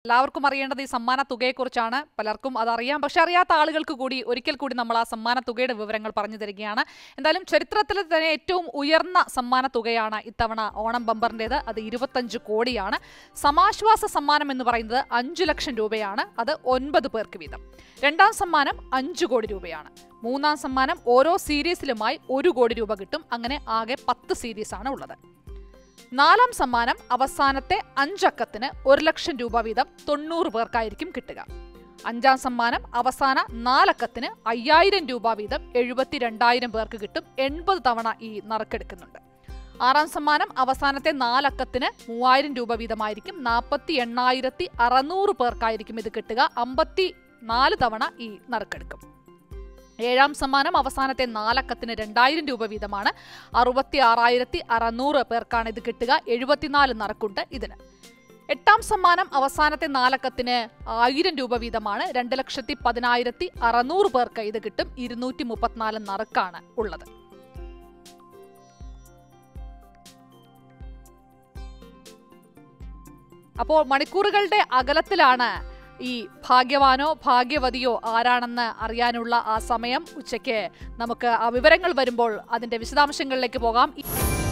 എല്ലാവർക്കും അറിയേണ്ടത് ഈ സമ്മാന തുകയെക്കുറിച്ചാണ് പലർക്കും അതറിയാം പക്ഷെ അറിയാത്ത ആളുകൾക്ക് കൂടി ഒരിക്കൽ കൂടി നമ്മൾ ആ സമ്മാന തുകയുടെ വിവരങ്ങൾ പറഞ്ഞു തരികയാണ് എന്തായാലും ചരിത്രത്തിൽ തന്നെ ഏറ്റവും ഉയർന്ന സമ്മാന തുകയാണ് ഇത്തവണ ഓണം ബമ്പറിൻ്റെത് അത് ഇരുപത്തഞ്ച് കോടിയാണ് സമാശ്വാസ സമ്മാനം എന്ന് പറയുന്നത് അഞ്ചു ലക്ഷം രൂപയാണ് അത് ഒൻപത് പേർക്ക് വീതം രണ്ടാം സമ്മാനം അഞ്ചു കോടി രൂപയാണ് മൂന്നാം സമ്മാനം ഓരോ സീരീസിലുമായി ഒരു കോടി രൂപ കിട്ടും അങ്ങനെ ആകെ പത്ത് സീരീസ് ആണ് ഉള്ളത് നാലാം സമ്മാനം അവസാനത്തെ അഞ്ചക്കത്തിന് ഒരു ലക്ഷം രൂപ വീതം തൊണ്ണൂറ് പേർക്കായിരിക്കും കിട്ടുക അഞ്ചാം സമ്മാനം അവസാന നാലക്കത്തിന് അയ്യായിരം രൂപ വീതം എഴുപത്തിരണ്ടായിരം പേർക്ക് കിട്ടും എൺപത് തവണ ഈ നറുക്കെടുക്കുന്നുണ്ട് ആറാം സമ്മാനം അവസാനത്തെ നാലക്കത്തിന് മൂവായിരം രൂപ വീതമായിരിക്കും നാൽപ്പത്തി എണ്ണായിരത്തി അറുന്നൂറ് പേർക്കായിരിക്കും ഇത് കിട്ടുക അമ്പത്തി നാല് തവണ ഈ നറുക്കെടുക്കും ഏഴാം സമ്മാനം അവസാനത്തെ നാലക്കത്തിന് രണ്ടായിരം രൂപ വീതമാണ് അറുപത്തി ആറായിരത്തി അറുന്നൂറ് പേർക്കാണ് ഇത് കിട്ടുക എഴുപത്തിനാല് നറുക്കുണ്ട് ഇതിന് എട്ടാം സമ്മാനം അവസാനത്തെ നാലക്കത്തിന് ആയിരം രൂപ വീതമാണ് രണ്ട് ലക്ഷത്തി പതിനായിരത്തി അറുന്നൂറ് പേർക്ക് ഇത് കിട്ടും ഇരുന്നൂറ്റി മുപ്പത്തിനാല് നറുക്കാണ് ഉള്ളത് അപ്പോൾ മണിക്കൂറുകളുടെ അകലത്തിലാണ് ഈ ഭാഗ്യവാനോ ഭാഗ്യവതിയോ ആരാണെന്ന് അറിയാനുള്ള ആ സമയം ഉച്ചയ്ക്ക് നമുക്ക് ആ വിവരങ്ങൾ വരുമ്പോൾ അതിന്റെ വിശദാംശങ്ങളിലേക്ക് പോകാം